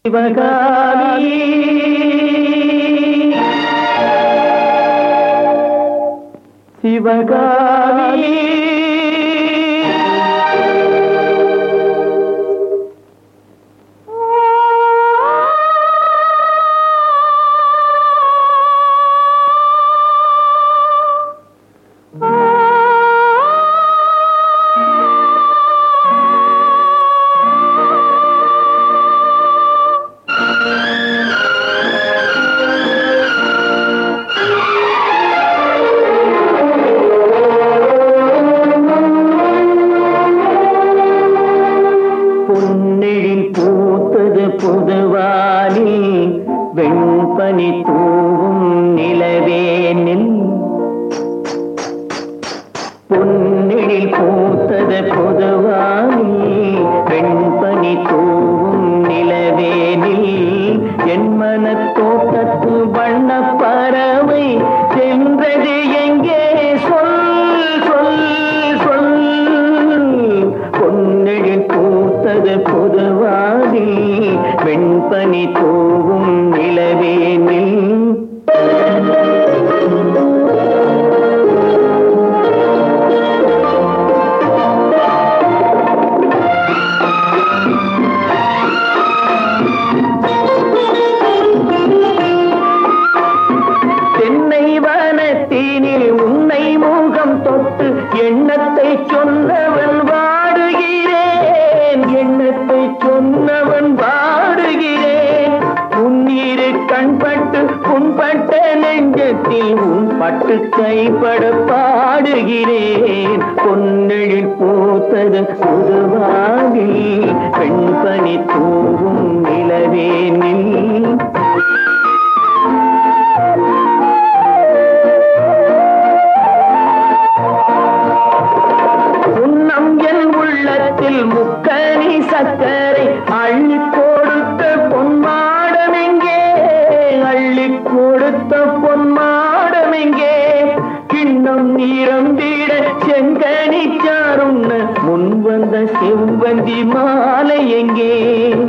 சிவகாமி சிவகாமி பொன்னெழில் பூத்தது புதுவானி வெண்பனி தூவும் நிலவேனில் பொன்னெழில் பூத்தது புதுவானி வெண்பனி தூவும் நிலவேனில் என் மனத்தோட்டத்து வண்ண பறவை சென்றது எங்கே சொல் சொல் சொல் பொன்னெழில் பூத்தது புதுவாதி வெண்பனி தூவும் நிலவேனில் தென்னை வனத்தினில் உன்னை முகம் தொட்டு எண்ணத்தை சொன்னவன் வாடுகிறேன் எண்ணத்தை சொன்னவன் வாடுகிறேன் உன்னிரு கண்பட்டு புண்பட்ட நெஞ்சத்தில் உன் பட்டு கைப்பட பாடுகிறேன் பொன்னெழில் பூத்தது புதுவாகி பெண்பனி தூவும் நிலவேனில் உன்னம் என் உள்ளத்தில் முக்கனி சக்கரை அள்ளி கொடுத்த பொன்மாடம் எங்கே அள்ளி கொடுத்த பொன்மாடம் எங்கே கிண்ணம் நீரம்பிட செங்கனி சாருண்ண முன் வந்த செவ்வந்தி மாலை எங்கே